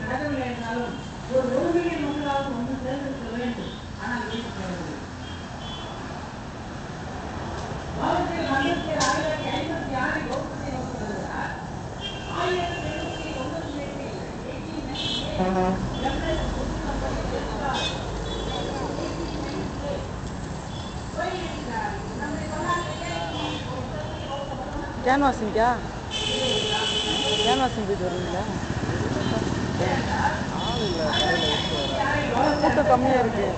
நடக்கவில்லை என்றாலும் ஒரு ஒரு மில்லியன் மக்களாவது ஒன்று தேர்ந்தெடுக்க வேண்டும் ஆனால் இயக்கப்படவில்லை பாரதிய அம்பேத்கர் ஆயிரத்தி ஐம்பத்தி ஆறில் வகுப்பதை நோக்குகிறார் ஆயிரத்தி எழுபத்தி கேன்வாசிங்கா கேன்வாசிங் போயிட்டு வருவீங்களா கூட்டம் கம்மியாக இருக்கு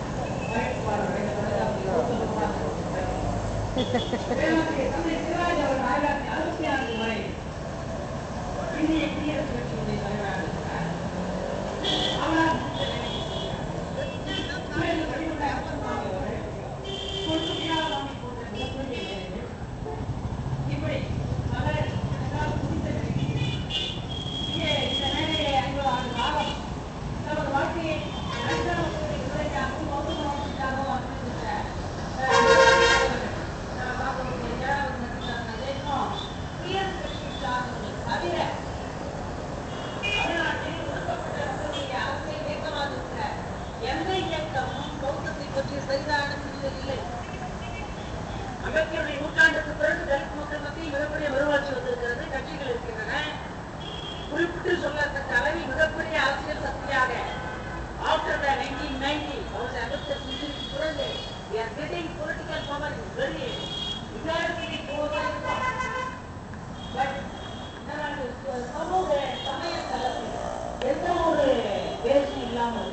எந்த இயக்கமும் பௌத்தத்தை பற்றி சரியான புரிதல் இல்லை அம்பேத்கருடைய நூற்றாண்டுக்கு பிறகு தலித் மக்கள் மத்தியில் மிகப்பெரிய மறுவாட்சி வந்திருக்கிறது கட்சிகள் இருக்கின்றன குறிப்பிட்டு சொல்லத்தக்க அளவில் மிகப்பெரிய அரசியல் சக்தியாக ஆஃப்டர் த நைன்டீன் நைன்டி அவர் அம்பேத்கர் பிறகு we are getting political power is very விசாரணையை போவதற்கும் பட் சமூக சமய தளத்தில் எந்த ஒரு பேச்சு இல்லாமல்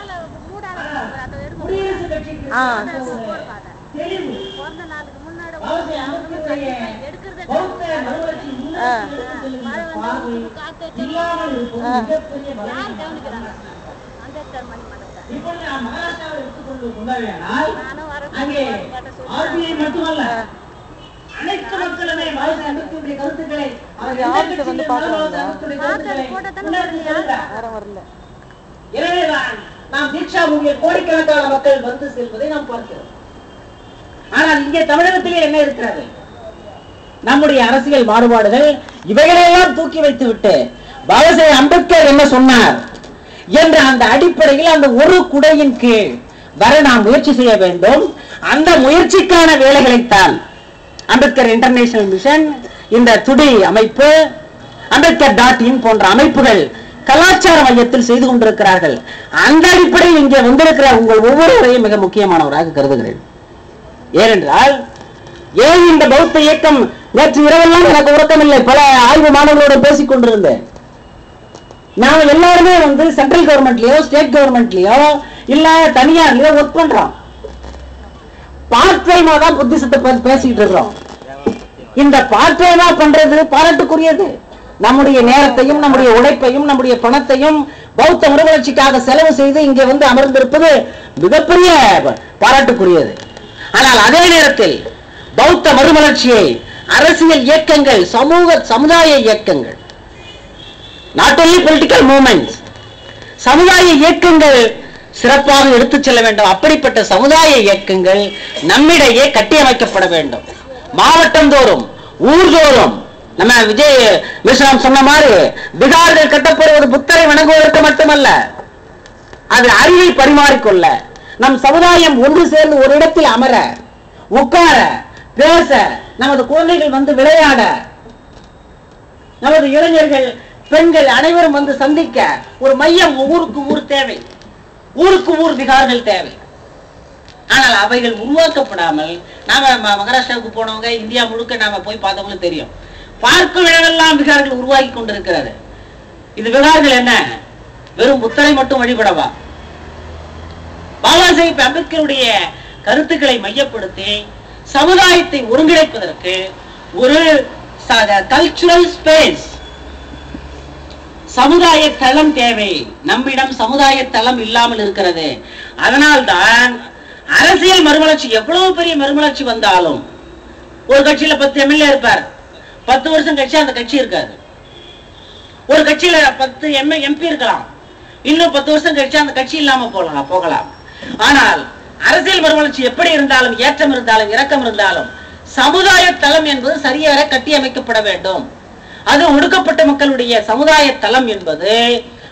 குடியரசு கட்சிக்கு ஆ. அந்த ஒரு தெளிவு பிறந்த நாளுக்கு முன்னாடி பாரதி அம்பேத்கருடைய பௌத்த மறுமலர்ச்சி ஆ. முன்னெடுத்து செல்கின்ற பார்வை இல்லாமல் இருப்பது ஆ. மிகப்பெரிய யார் பலவீனம். கவனிக்கிறாங்க அம்பேத்கர் மணிமண்டபத்தை இப்பொழுது நாம் மகாராஷ்டிராவை எடுத்துக்கொண்டு கொண்டாடினால் நானும் வர அங்கே ஆர்பிஐ மட்டுமல்ல அனைத்து மக்களுமே பாரதி அம்பேத்கருடைய கருத்துக்களை அவர் இங்க எந்த ஆபீஸை வந்து கட்சியில் இருந்தாலும் பார்க்கலாங்களா? அம்பேத்கருடைய கருத்துக்களை போட்டோ தானே முன்னெடுத்து செல்கிறார். யாரும் வரல எனவேதான் நாம் தீட்சா பூமியில் கோடிக்கணக்கான மக்கள் வந்து செல்வதை நாம் பார்க்கிறோம் ஆனால் இங்கே தமிழகத்திலே என்ன இருக்கிறது நம்முடைய அரசியல் மாறுபாடுகள் இவைகளெல்லாம் தூக்கி வைத்து விட்டு பாபாசாஹேப் அம்பேத்கர் என்ன சொன்னார் என்ற அந்த அடிப்படையில் அந்த ஒரு குடையின் கீழ் வர நாம் முயற்சி செய்ய வேண்டும் அந்த முயற்சிக்கான வேலைகளைத்தான் அம்பேத்கர் இன்டர்நேஷனல் மிஷன் இந்த துடி அமைப்பு அம்பேத்கர் டாட் இன் போன்ற அமைப்புகள் கலாச்சார மையத்தில் செய்து கொண்டிருக்கிறார்கள் அந்த அடிப்படையில் இங்கே வந்திருக்கிற உங்கள் ஒவ்வொருவரையும் மிக முக்கியமானவராக கருதுகிறேன் ஏனென்றால் ஏன் இந்த பௌத்த இயக்கம் நேற்று இரவெல்லாம் எனக்கு உறக்கமில்லை பல ஆய்வு மாணவர்களோடு பேசிக் கொண்டிருந்தேன் நாம எல்லாருமே வந்து சென்ட்ரல் கவர்மெண்ட்லயோ ஸ்டேட் கவர்மெண்ட்லயோ இல்ல தனியார்லயோ ஒர்க் பண்றோம் பார்ட் டைமா தான் புத்திசத்தை பத்தி பேசிக்கிட்டு இருக்கிறோம் இந்த பார்ட் டைமா பண்றது பாராட்டுக்குரியது நம்முடைய நேரத்தையும் நம்முடைய உழைப்பையும் நம்முடைய பணத்தையும் பௌத்த மறுமலர்ச்சிக்காக செலவு செய்து இங்கே வந்து அமர்ந்திருப்பது மிகப்பெரிய பாராட்டுக்குரியது ஆனால் அதே நேரத்தில் பௌத்த மறுமலர்ச்சியை அரசியல் இயக்கங்கள் சமூக சமுதாய இயக்கங்கள் நாட் only பொலிட்டிக்கல் மூமெண்ட்ஸ் சமுதாய இயக்கங்கள் சிறப்பாக எடுத்துச் செல்ல வேண்டும் அப்படிப்பட்ட சமுதாய இயக்கங்கள் நம்மிடையே கட்டியமைக்கப்பட வேண்டும் மாவட்டம் தோறும் ஊர்தோறும் நம்ம விஜய் விஸ்வநாம் சொன்ன மாதிரி பிகார்கள் கட்டப்படுவது புத்தரை வணங்குவதற்கு மட்டுமல்ல அது அறிவை பரிமாறிக்கொள்ள நம் சமுதாயம் ஒன்று சேர்ந்து ஒரு இடத்தில் அமர உட்கார பேச நமது குழந்தைகள் வந்து விளையாட நமது இளைஞர்கள் பெண்கள் அனைவரும் வந்து சந்திக்க ஒரு மையம் ஊருக்கு ஊர் தேவை ஊருக்கு ஊர் விகார்கள் தேவை ஆனால் அவைகள் உருவாக்கப்படாமல் நாம ம- மகாராஷ்டிராவுக்கு போனவங்க இந்தியா முழுக்க நாம போய் பார்த்தவங்களுக்கு தெரியும் பார்க்கும் இடமெல்லாம் விகார்கள் உருவாகி கொண்டிருக்கிறது இது விகார்கள் என்ன வெறும் புத்தரை மட்டும் வழிபடவா பாபா சாஹிப் அம்பேத்கருடைய கருத்துக்களை மையப்படுத்தி சமுதாயத்தை ஒருங்கிணைப்பதற்கு ஒரு கல்ச்சுரல் ஸ்பேஸ் சமுதாய தளம் தேவை நம்மிடம் சமுதாய தளம் இல்லாமல் இருக்கிறது அதனால்தான் அரசியல் மறுமலர்ச்சி எவ்வளவு பெரிய மறுமலர்ச்சி வந்தாலும் ஒரு கட்சியில பத்து எம்எல்ஏ இருப்பார் பத்து வருஷம் கழிச்சு அந்த கட்சி இருக்காது ஒரு கட்சியில பத்து எம் எம்பி இருக்கலாம் இன்னும் பத்து வருஷம் கழிச்சு அந்த கட்சி இல்லாம போகலாம் போகலாம் ஆனால் அரசியல் மறுமலர்ச்சி எப்படி இருந்தாலும் ஏற்றம் இருந்தாலும் இறக்கம் இருந்தாலும் சமுதாய தளம் என்பது சரியாக கட்டியமைக்கப்பட வேண்டும் அது ஒடுக்கப்பட்ட மக்களுடைய சமுதாய தளம் என்பது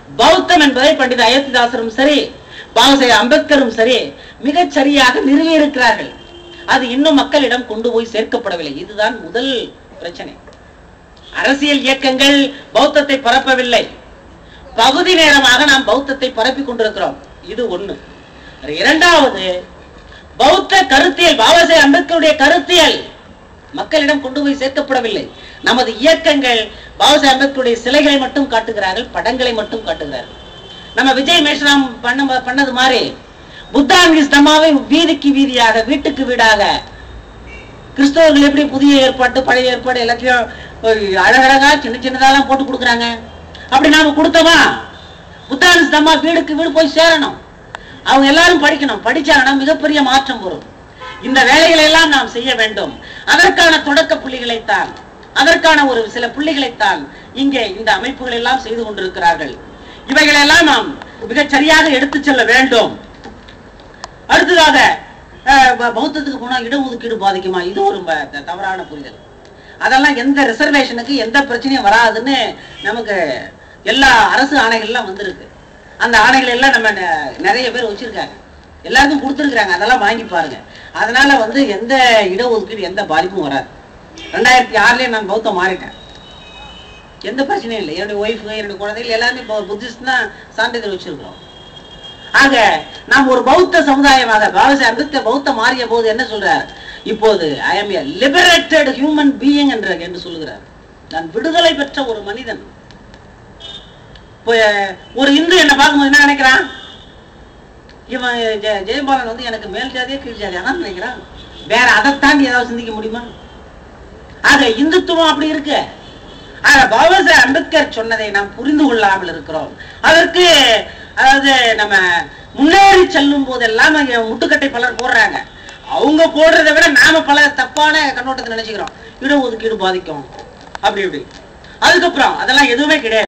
பௌத்தம் என்பதை பண்டித அயோத்திதாசரும் சரி பாபாசாஹேப் அம்பேத்கரும் சரி மிகச் சரியாக நிறுவி இருக்கிறார்கள் அது இன்னும் மக்களிடம் கொண்டு போய் சேர்க்கப்படவில்லை இதுதான் முதல் பிரச்சனை அரசியல் இயக்கங்கள் பௌத்தத்தை பரப்பவில்லை பகுதி நேரமாக நாம் பௌத்தத்தை பரப்பிக் கொண்டிருக்கிறோம் இது ஒண்ணு இரண்டாவது பௌத்த கருத்தியல் பாபாசாஹேப் அம்பேத்கருடைய கருத்தியல் மக்களிடம் கொண்டு போய் சேர்க்கப்படவில்லை நமது இயக்கங்கள் பாபாசாஹேப் அம்பேத்கருடைய சிலைகளை மட்டும் காட்டுகிறார்கள் படங்களை மட்டும் காட்டுகிறார்கள் நம்ம விஜய் மேஷ்ராம் பண்ண பண்ணது மாதிரி புத்தாங்கிஸ் தம்மாவை வீதிக்கு வீதியாக வீட்டுக்கு வீடாக கிறிஸ்தவர்கள் எப்படி புதிய ஏற்பாட்டு பழைய ஏற்பாடு எல்லாத்தையும் ஒரு அழகழகா சின்ன சின்னதாலாம் போட்டு கொடுக்குறாங்க அப்படி நாம கொடுத்தோமா புத்தாங்கிஸ் தம்மா வீடுக்கு வீடு போய் சேரணும் அவங்க எல்லாரும் படிக்கணும் படிச்சாங்கன்னா மிகப்பெரிய மாற்றம் வரும் இந்த வேலைகளை எல்லாம் நாம் செய்ய வேண்டும் அதற்கான தொடக்க புள்ளிகளைத்தான் அதற்கான ஒரு சில புள்ளிகளைத்தான் இங்கே இந்த அமைப்புகள் எல்லாம் செய்து கொண்டிருக்கிறார்கள் இவைகளெல்லாம் நாம் மிகச் சரியாக எடுத்துச் செல்ல வேண்டும் அடுத்ததாக அஹ், ப- பௌத்தத்துக்கு போனா இடஒதுக்கீடு பாதிக்குமா இது ஒரு ப- த- தவறான புரிதல் அதெல்லாம் எந்த ரிசர்வேஷனுக்கு எந்த பிரச்சனையும் வராதுன்னு நமக்கு எல்லா அரசு ஆணைகள்லாம் வந்திருக்கு அந்த ஆணைகள் எல்லாம் நம்ம நெ- நிறைய பேர் வச்சிருக்காங்க எல்லாருக்கும் கொடுத்துருக்காங்க அதெல்லாம் வாங்கி பாருங்க அதனால வந்து எந்த இடஒதுக்கீடு எந்த பாதிப்பும் வராது ரெண்டாயிரத்தி ஆறுலயே நான் பௌத்தம் மாறிட்டேன் எந்த பிரச்சனையும் இல்லை என்னுடைய ஒய்ஃபு என்னுடைய குழந்தைகள் எல்லாமே இப்போ புத்திஸ்ட் தான் சான்றிதழ் வச்சிருக்கிறோம் ஆக நாம் ஒரு பௌத்த சமுதாயமாக பாபாசாஹேப் அம்பேத்கர் பௌத்த மாறிய போது என்ன சொல்றார் இப்போது I am a liberated human being என்ற என்று சொல்லுகிறார் நான் விடுதலை பெற்ற ஒரு மனிதன் இப்போ ஒரு இந்து என்ன பார்க்கும்போது என்ன நினைக்கிறான் இவன் ஜெ- ஜெயபாலன் வந்து எனக்கு மேல் ஜாதியா கீழ் ஜாதியா தான் நினைக்கிறான் வேற அதை தாண்டி ஏதாவது சிந்திக்க முடியுமா ஆக இந்துத்துவம் அப்படி இருக்கு ஆக பாபாசாஹேப் அம்பேத்கர் சொன்னதை நாம் புரிந்து கொள்ளாமல் இருக்கிறோம் அதற்கு அதாவது நம்ம முன்னேறி செல்லும் போதெல்லாம் அங்க முட்டுக்கட்டை பலர் போடுறாங்க அவங்க போடுறதை விட நாம பல தப்பான கண்ணோட்டத்தை நினைச்சுக்கிறோம் இடஒதுக்கீடு பாதிக்கும் அப்படி இப்படி அதுக்கப்புறம் அதெல்லாம் எதுவுமே கிடையாது